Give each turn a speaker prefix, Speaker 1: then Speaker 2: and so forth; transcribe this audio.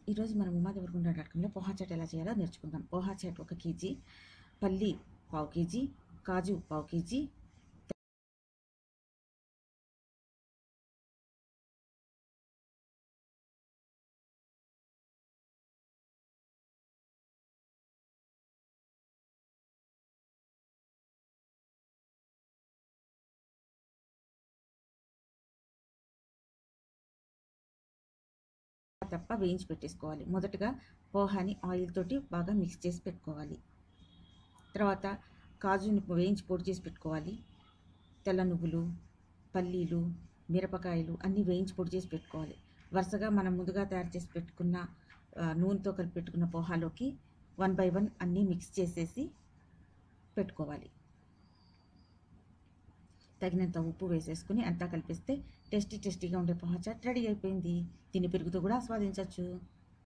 Speaker 1: ఈరోజు మనం ఉమాదేవరగుండ డాట్ కామ్లో పోహా చాట్ ఎలా చేయాలో నేర్చుకుందాం పోహా చాట్ ఒక కేజీ పల్లి పావు కేజీ కాజు పావు కేజీ తప్ప వేయించి పెట్టేసుకోవాలి మొదటగా పోహాని ఆయిల్ తోటి బాగా మిక్స్ చేసి పెట్టుకోవాలి తర్వాత కాజుని వేయించి పొడి చేసి పెట్టుకోవాలి తెల్ల నువ్వులు పల్లీలు మిరపకాయలు అన్నీ వేయించి పొడి చేసి పెట్టుకోవాలి వరుసగా మనం ముందుగా తయారు చేసి పెట్టుకున్న ఆ, నూనెతో కలిపి పెట్టుకున్న పోహాలోకి వన్ బై వన్ అన్నీ మిక్స్ చేసేసి పెట్టుకోవాలి తగినంత ఉప్పు వేసేసుకుని అంతా కలిపిస్తే టేస్టీ టేస్టీగా ఉండే పోహా చాట్ రెడీ అయిపోయింది దీన్ని పెరుగుతో కూడా ఆస్వాదించవచ్చు